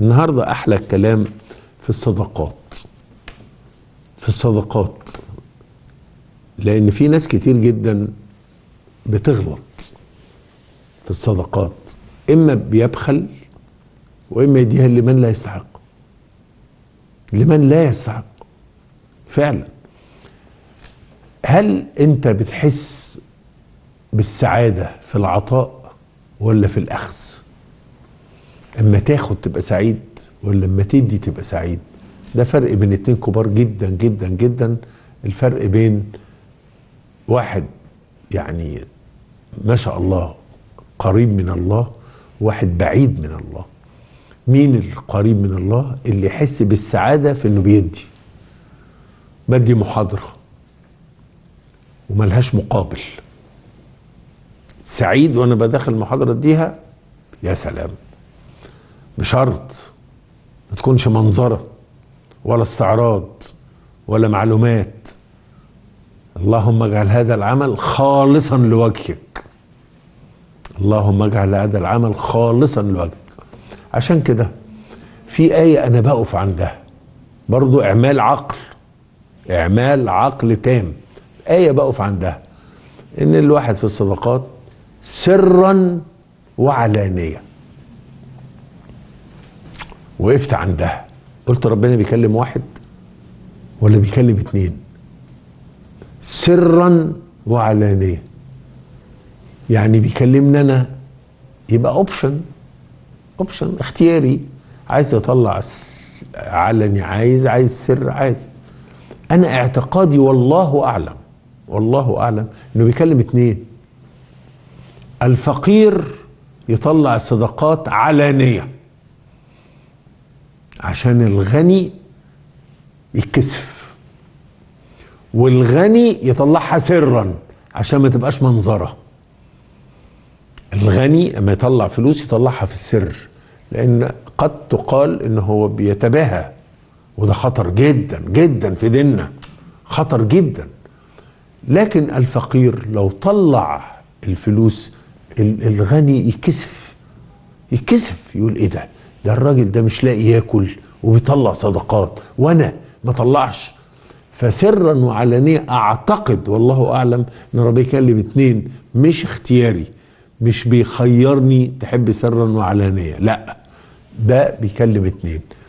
النهارده احلى الكلام في الصدقات في الصدقات لان في ناس كتير جدا بتغلط في الصدقات اما بيبخل واما يديها لمن لا يستحق لمن لا يستحق فعلا هل انت بتحس بالسعاده في العطاء ولا في الاخذ اما تاخد تبقى سعيد ولا اما تدي تبقى سعيد ده فرق بين اتنين كبار جدا جدا جدا الفرق بين واحد يعني ما شاء الله قريب من الله واحد بعيد من الله مين القريب من الله اللي يحس بالسعادة في انه بيدي بدي محاضرة وملهاش مقابل سعيد وانا بداخل المحاضرة اديها يا سلام بشرط ما تكونش منظرة ولا استعراض ولا معلومات اللهم اجعل هذا العمل خالصا لوجهك اللهم اجعل هذا العمل خالصا لوجهك عشان كده في آية أنا بقف عندها برضو إعمال عقل إعمال عقل تام آية بقف عندها إن الواحد في الصدقات سرا وعلانية وقفت عندها قلت ربنا بيكلم واحد ولا بيكلم اتنين سرا وعلانية يعني بيكلمني أنا يبقى اوبشن اوبشن اختياري عايز اطلع علني عايز عايز سر عادي انا اعتقادي والله اعلم والله اعلم انه بيكلم اتنين الفقير يطلع الصدقات علانية عشان الغني يتكسف والغني يطلعها سرا عشان ما تبقاش منظره الغني اما يطلع فلوس يطلعها في السر لان قد تقال ان هو بيتباهى وده خطر جدا جدا في ديننا خطر جدا لكن الفقير لو طلع الفلوس الغني يكسف يكسف يقول ايه ده ده الراجل ده مش لاقي ياكل وبيطلع صدقات وانا ما طلعش فسرا وعلانية اعتقد والله اعلم ان ربنا يكلم اتنين مش اختياري مش بيخيرني تحب سرا وعلانية لا ده بيكلم اتنين